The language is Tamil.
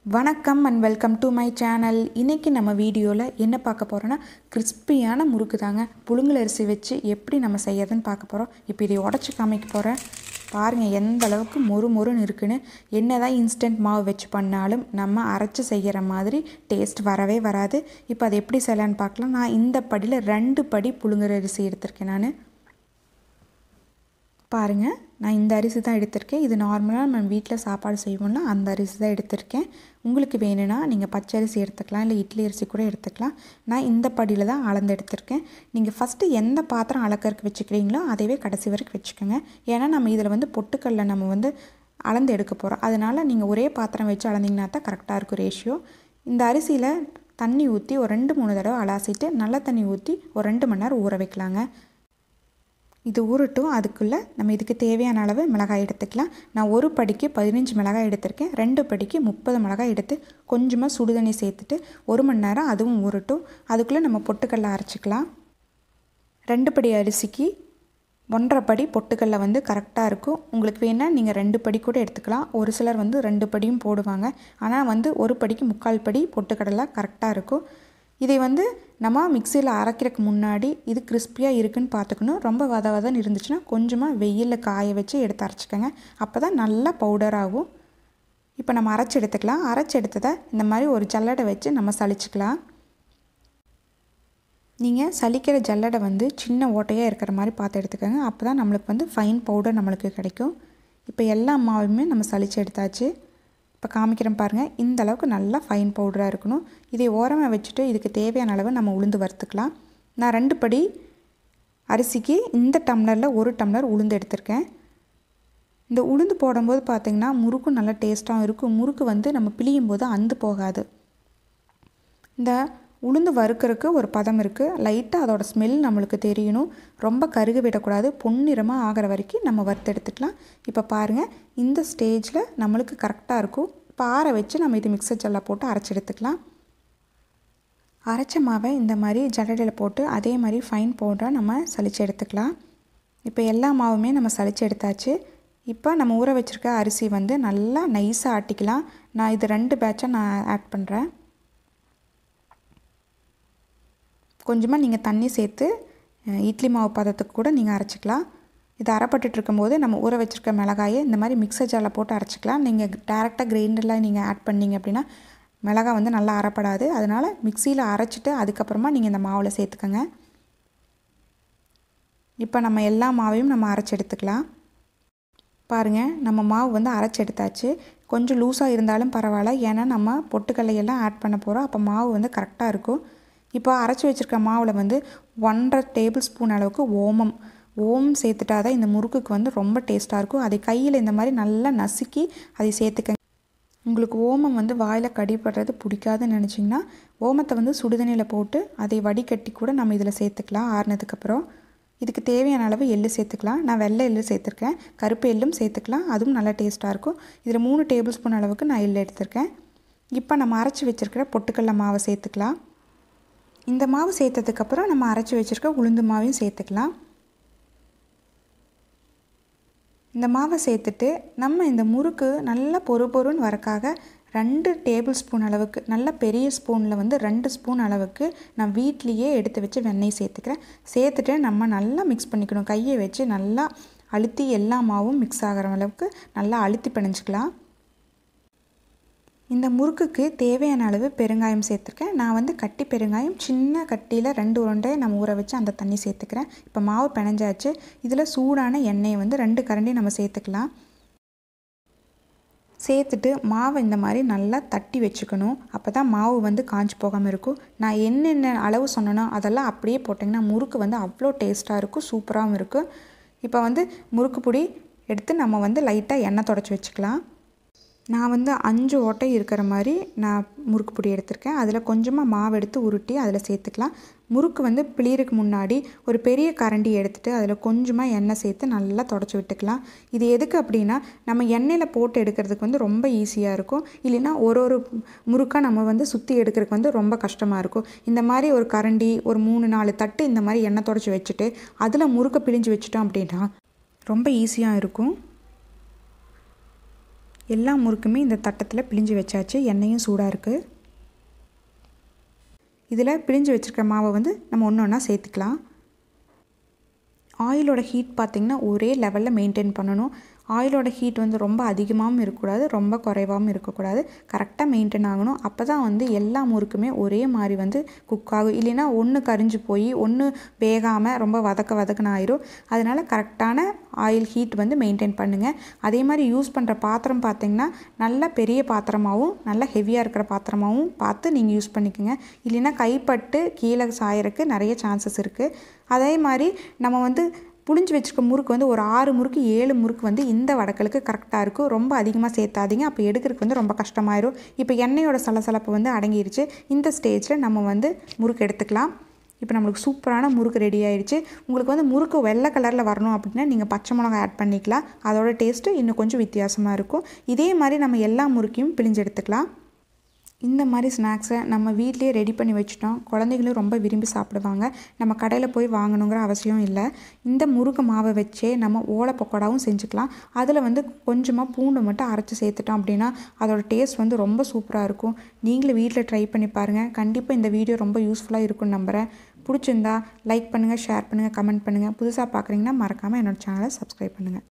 வணக்கம் and welcome to my channel இன்றைக்கி நம்ம வீடியோவில் என்ன பார்க்க போகிறோன்னா கிறிஸ்பியான முறுக்கு தாங்க புழுங்கல் அரிசி வச்சு எப்படி நம்ம செய்யறதுன்னு பார்க்க போகிறோம் இப்போ இதை உடச்சி காமிக்க போகிறேன் பாருங்கள் எந்த அளவுக்கு மொறு மொறுன்னு இருக்குன்னு என்ன தான் இன்ஸ்டன்ட் மாவு வச்சு பண்ணாலும் நம்ம அரைச்சி செய்கிற மாதிரி டேஸ்ட் வரவே வராது இப்போ அதை எப்படி செய்யலான்னு பார்க்கலாம் நான் இந்த படியில் ரெண்டு படி புழுங்கல் அரிசி எடுத்திருக்கேன் நான் பாருங்கள் நான் இந்த அரிசி தான் எடுத்திருக்கேன் இது நார்மலாக நம்ம வீட்டில் சாப்பாடு செய்வோம்ல அந்த அரிசி தான் எடுத்திருக்கேன் உங்களுக்கு வேணும்னா நீங்கள் பச்சை அரிசி எடுத்துக்கலாம் இல்லை இட்லி அரிசி கூட எடுத்துக்கலாம் நான் இந்த படியில் தான் அளந்து எடுத்திருக்கேன் நீங்கள் ஃபஸ்ட்டு எந்த பாத்திரம் அளக்கறக்கு வச்சுக்கிறீங்களோ அதைவே கடைசி வரைக்கும் வச்சுக்கோங்க ஏன்னா நம்ம இதில் வந்து பொட்டுக்கல்ல நம்ம வந்து அளந்து எடுக்க போகிறோம் அதனால் நீங்கள் ஒரே பாத்திரம் வச்சு அளந்திங்கன்னா தான் கரெக்டாக இருக்கும் ரேஷியோ இந்த அரிசியில் தண்ணி ஊற்றி ஒரு ரெண்டு மூணு தடவை அலாசிட்டு நல்ல தண்ணி ஊற்றி ஒரு ரெண்டு மணி நேரம் ஊற வைக்கலாங்க இது ஊறட்டும் அதுக்குள்ளே நம்ம இதுக்கு தேவையான அளவு மிளகாய் எடுத்துக்கலாம் நான் ஒரு படிக்கு பதினஞ்சு மிளகாய் எடுத்திருக்கேன் ரெண்டு படிக்கு முப்பது மிளகாய் எடுத்து கொஞ்சமாக சுடுதண்ணி சேர்த்துட்டு ஒரு மணி நேரம் அதுவும் ஊறட்டும் அதுக்குள்ளே நம்ம பொட்டுக்கடலை அரைச்சிக்கலாம் ரெண்டு படி அரிசிக்கு ஒன்றரை படி பொட்டுக்கடலை வந்து கரெக்டாக இருக்கும் உங்களுக்கு வேணால் நீங்கள் ரெண்டு படி கூட எடுத்துக்கலாம் ஒரு சிலர் வந்து ரெண்டு படியும் போடுவாங்க ஆனால் வந்து ஒரு படிக்கு முக்கால் படி பொட்டுக்கடலை கரெக்டாக இருக்கும் இதை வந்து நம்ம மிக்சியில் அரைக்கிறதுக்கு முன்னாடி இது கிறிஸ்பியாக இருக்குன்னு பார்த்துக்கணும் ரொம்ப வத வதன்னு இருந்துச்சுன்னா கொஞ்சமாக வெயிலில் காய வச்சு எடுத்து அரைச்சிக்கோங்க அப்போ தான் நல்லா பவுடர் ஆகும் இப்போ நம்ம அரைச்சி எடுத்துக்கலாம் அரைச்சி எடுத்ததை இந்த மாதிரி ஒரு ஜல்லடை வச்சு நம்ம சளிச்சிக்கலாம் நீங்கள் சலிக்கிற ஜல்லடை வந்து சின்ன ஓட்டையாக இருக்கிற மாதிரி பார்த்து எடுத்துக்கோங்க அப்போ தான் நம்மளுக்கு வந்து ஃபைன் பவுடர் நம்மளுக்கு கிடைக்கும் இப்போ எல்லா மாவுமே நம்ம சளிச்சு எடுத்தாச்சு இப்போ காமிக்கிறேன் பாருங்கள் இந்த அளவுக்கு நல்லா ஃபைன் பவுடராக இருக்கணும் இதை ஓரமாக வச்சுட்டு இதுக்கு தேவையான அளவு நம்ம உளுந்து வறுத்துக்கலாம் நான் ரெண்டு படி அரிசிக்கு இந்த டம்ளரில் ஒரு டம்ளர் உளுந்து எடுத்திருக்கேன் இந்த உளுந்து போடும்போது பார்த்திங்கன்னா முறுக்கும் நல்லா டேஸ்ட்டாகவும் இருக்கும் முறுக்கு வந்து நம்ம பிழியும் போது அந்து போகாது இந்த உளுந்து வறுக்கிறதுக்கு ஒரு பதம் இருக்குது லைட்டாக அதோட ஸ்மெல் நம்மளுக்கு தெரியணும் ரொம்ப கருக விடக்கூடாது பொன்னிறமாக ஆகிற வரைக்கும் நம்ம வறுத்து எடுத்துக்கலாம் இப்போ பாருங்கள் இந்த ஸ்டேஜில் நம்மளுக்கு கரெக்டாக இருக்கும் இப்போ ஆற வச்சு நம்ம இது மிக்சர் ஜல்லில் போட்டு அரைச்சி எடுத்துக்கலாம் அரைச்ச மாவை இந்த மாதிரி ஜல்லடையில் போட்டு அதே மாதிரி ஃபைன் பவுடராக நம்ம சளிச்சு எடுத்துக்கலாம் இப்போ எல்லா மாவுமே நம்ம சளிச்சு எடுத்தாச்சு இப்போ நம்ம ஊற வச்சுருக்க அரிசி வந்து நல்லா நைஸாக ஆட்டிக்கலாம் நான் இது ரெண்டு பேட்சாக நான் ஆட் பண்ணுறேன் கொஞ்சமாக நீங்கள் தண்ணி சேர்த்து இட்லி மாவு பதத்துக்கு கூட நீங்கள் அரைச்சிக்கலாம் இது அரைப்பட்டுட்டு இருக்கும்போது நம்ம ஊற வச்சுருக்க மிளகாயை இந்த மாதிரி மிக்சர் ஜாரில் போட்டு அரைச்சிக்கலாம் நீங்கள் டேரெக்டாக கிரைண்டரில் நீங்கள் ஆட் பண்ணிங்க அப்படின்னா மிளகாய் வந்து நல்லா அரைப்படாது அதனால் மிக்சியில் அரைச்சிட்டு அதுக்கப்புறமா நீங்கள் இந்த மாவில் சேர்த்துக்கோங்க இப்போ நம்ம எல்லா மாவையும் நம்ம அரைச்சி எடுத்துக்கலாம் பாருங்கள் நம்ம மாவு வந்து அரைச்சி எடுத்தாச்சு கொஞ்சம் லூஸாக இருந்தாலும் பரவாயில்ல ஏன்னா நம்ம பொட்டுக்கல்லையெல்லாம் ஆட் பண்ண போகிறோம் அப்போ மாவு வந்து கரெக்டாக இருக்கும் இப்போ அரைச்சி வச்சுருக்க மாவில் வந்து ஒன்றரை டேபிள் ஸ்பூன் அளவுக்கு ஓமம் ஓமம் சேர்த்துட்டா தான் இந்த முறுக்குக்கு வந்து ரொம்ப டேஸ்ட்டாக இருக்கும் அதை கையில் இந்த மாதிரி நல்லா நசுக்கி அதை சேர்த்துக்க உங்களுக்கு ஓமம் வந்து வாயில் கடிப்படுறது பிடிக்காதுன்னு நினச்சிங்கன்னா ஓமத்தை வந்து சுடுதண்ணியில் போட்டு அதை வடிகட்டி கூட நம்ம இதில் சேர்த்துக்கலாம் ஆறுனதுக்கப்புறம் இதுக்கு தேவையான அளவு எள்ளு சேர்த்துக்கலாம் நான் வெள்ளை எள்ளு சேர்த்துருக்கேன் கருப்பு எள்ளும் சேர்த்துக்கலாம் அதுவும் நல்லா டேஸ்ட்டாக இருக்கும் இதில் மூணு டேபிள் ஸ்பூன் அளவுக்கு நான் எள்ளு எடுத்திருக்கேன் இப்போ நம்ம அரைச்சி வச்சுருக்கிற பொட்டுக்கடல மாவை சேர்த்துக்கலாம் இந்த மாவு சேர்த்ததுக்கப்புறம் நம்ம அரைச்சி வச்சுருக்க உளுந்து மாவையும் சேர்த்துக்கலாம் இந்த மாவை சேர்த்துட்டு நம்ம இந்த முறுக்கு நல்லா பொறு பொறுன்னு வரக்காக ரெண்டு டேபிள் ஸ்பூன் அளவுக்கு நல்ல பெரிய ஸ்பூனில் வந்து ரெண்டு ஸ்பூன் அளவுக்கு நான் வீட்லேயே எடுத்து வச்சு வெண்ணெய் சேர்த்துக்கிறேன் சேர்த்துட்டு நம்ம நல்லா மிக்ஸ் பண்ணிக்கணும் கையை வச்சு நல்லா அழுத்தி எல்லா மாவும் மிக்ஸ் ஆகிற அளவுக்கு நல்லா அழுத்தி பிணைஞ்சிக்கலாம் இந்த முறுக்குக்கு தேவையான அளவு பெருங்காயம் சேர்த்துருக்கேன் நான் வந்து கட்டி பெருங்காயம் சின்ன கட்டியில் ரெண்டு உருண்டை நம்ம ஊற வச்சு அந்த தண்ணி சேர்த்துக்கிறேன் இப்போ மாவு பிணைஞ்சாச்சு இதில் சூடான எண்ணெயை வந்து ரெண்டு கரண்டி நம்ம சேர்த்துக்கலாம் சேர்த்துட்டு மாவை இந்த மாதிரி நல்லா தட்டி வச்சுக்கணும் அப்போ தான் மாவு வந்து காஞ்சி போகாமல் இருக்கும் நான் என்னென்ன அளவு சொன்னனோ அதெல்லாம் அப்படியே போட்டிங்கன்னா முறுக்கு வந்து அவ்வளோ டேஸ்ட்டாக இருக்கும் சூப்பராகவும் இருக்கும் இப்போ வந்து முறுக்கு பொடி எடுத்து நம்ம வந்து லைட்டாக எண்ணெய் தொடச்சி வச்சுக்கலாம் நான் வந்து அஞ்சு ஓட்டை இருக்கிற மாதிரி நான் முறுக்கு பொடி எடுத்திருக்கேன் அதில் கொஞ்சமாக மாவு எடுத்து உருட்டி அதில் சேர்த்துக்கலாம் முறுக்கு வந்து பிளியருக்கு முன்னாடி ஒரு பெரிய கரண்டி எடுத்துகிட்டு அதில் கொஞ்சமாக எண்ணெய் சேர்த்து நல்லா தொடச்சி விட்டுக்கலாம் இது எதுக்கு அப்படின்னா நம்ம எண்ணெயில் போட்டு எடுக்கிறதுக்கு வந்து ரொம்ப ஈஸியாக இருக்கும் இல்லைன்னா ஒரு ஒரு முறுக்காக நம்ம வந்து சுற்றி எடுக்கிறதுக்கு வந்து ரொம்ப கஷ்டமாக இருக்கும் இந்த மாதிரி ஒரு கரண்டி ஒரு மூணு நாலு தட்டு இந்த மாதிரி எண்ணெய் தொடச்சி வச்சுட்டு அதில் முறுக்கை பிழிஞ்சு வச்சுட்டோம் அப்படின்னா ரொம்ப ஈஸியாக இருக்கும் எல்லா முறுக்குமே இந்த தட்டத்தில் பிழிஞ்சு வச்சாச்சு எண்ணெயும் சூடாக இருக்குது இதில் பிழிஞ்சு வச்சுருக்க மாவை வந்து நம்ம ஒன்று ஒன்றா சேர்த்துக்கலாம் ஆயிலோட ஹீட் பார்த்திங்கன்னா ஒரே லெவலில் மெயின்டைன் பண்ணணும் ஆயிலோட ஹீட் வந்து ரொம்ப அதிகமாகவும் இருக்கக்கூடாது ரொம்ப குறைவாகவும் இருக்கக்கூடாது கரெக்டாக மெயின்டைன் ஆகணும் அப்போ தான் வந்து எல்லா முறுக்குமே ஒரே மாதிரி வந்து குக் ஆகும் இல்லைன்னா ஒன்று கரிஞ்சு போய் ஒன்று வேகாமல் ரொம்ப வதக்க வதக்குன்னு ஆயிரும் அதனால் கரெக்டான ஆயில் ஹீட் வந்து மெயின்டைன் பண்ணுங்கள் அதே மாதிரி யூஸ் பண்ணுற பாத்திரம் பார்த்திங்கன்னா நல்ல பெரிய பாத்திரமாகவும் நல்ல ஹெவியாக இருக்கிற பாத்திரமாகவும் பார்த்து நீங்கள் யூஸ் பண்ணிக்கோங்க இல்லைன்னா கைப்பட்டு கீழே சாயறதுக்கு நிறைய சான்சஸ் இருக்குது அதே மாதிரி நம்ம வந்து புளிஞ்சு வச்சுருக்க முறுக்கு வந்து ஒரு ஆறு முறுக்கு ஏழு முறுக்கு வந்து இந்த வடக்கலுக்கு கரெக்டாக இருக்கும் ரொம்ப அதிகமாக சேர்த்தாதீங்க அப்போ எடுக்கிறதுக்கு வந்து ரொம்ப கஷ்டமாயிரும் இப்போ எண்ணெயோட சலசலப்பு வந்து அடங்கிருச்சு இந்த ஸ்டேஜில் நம்ம வந்து முறுக்கு எடுத்துக்கலாம் இப்போ நம்மளுக்கு சூப்பரான முறுக்கு ரெடி ஆயிடுச்சு உங்களுக்கு வந்து முறுக்கு வெள்ளை கலரில் வரணும் அப்படின்னா நீங்கள் பச்சை மிளகாய் ஆட் பண்ணிக்கலாம் அதோட டேஸ்ட்டு இன்னும் கொஞ்சம் வித்தியாசமாக இருக்கும் இதே மாதிரி நம்ம எல்லா முறுக்கையும் பிழிஞ்சு எடுத்துக்கலாம் இந்த மாதிரி ஸ்நாக்ஸை நம்ம வீட்லேயே ரெடி பண்ணி வச்சுட்டோம் குழந்தைகளும் ரொம்ப விரும்பி சாப்பிடுவாங்க நம்ம கடையில் போய் வாங்கணுங்கிற அவசியம் இல்லை இந்த முறுக்கு மாவை வச்சே நம்ம ஓலை பக்கோடாவும் செஞ்சுக்கலாம் அதில் வந்து கொஞ்சமாக பூண்டு மட்டும் அரைச்சி சேர்த்துட்டோம் அப்படின்னா அதோட டேஸ்ட் வந்து ரொம்ப சூப்பராக இருக்கும் நீங்களும் வீட்டில் ட்ரை பண்ணி பாருங்கள் கண்டிப்பாக இந்த வீடியோ ரொம்ப யூஸ்ஃபுல்லாக இருக்கும்னு நம்புகிறேன் பிடிச்சிருந்தா லைக் பண்ணுங்கள் ஷேர் பண்ணுங்கள் கமெண்ட் பண்ணுங்கள் புதுசாக பார்க்குறீங்கன்னா மறக்காமல் என்னோடய சேனலை சப்ஸ்கிரைப் பண்ணுங்கள்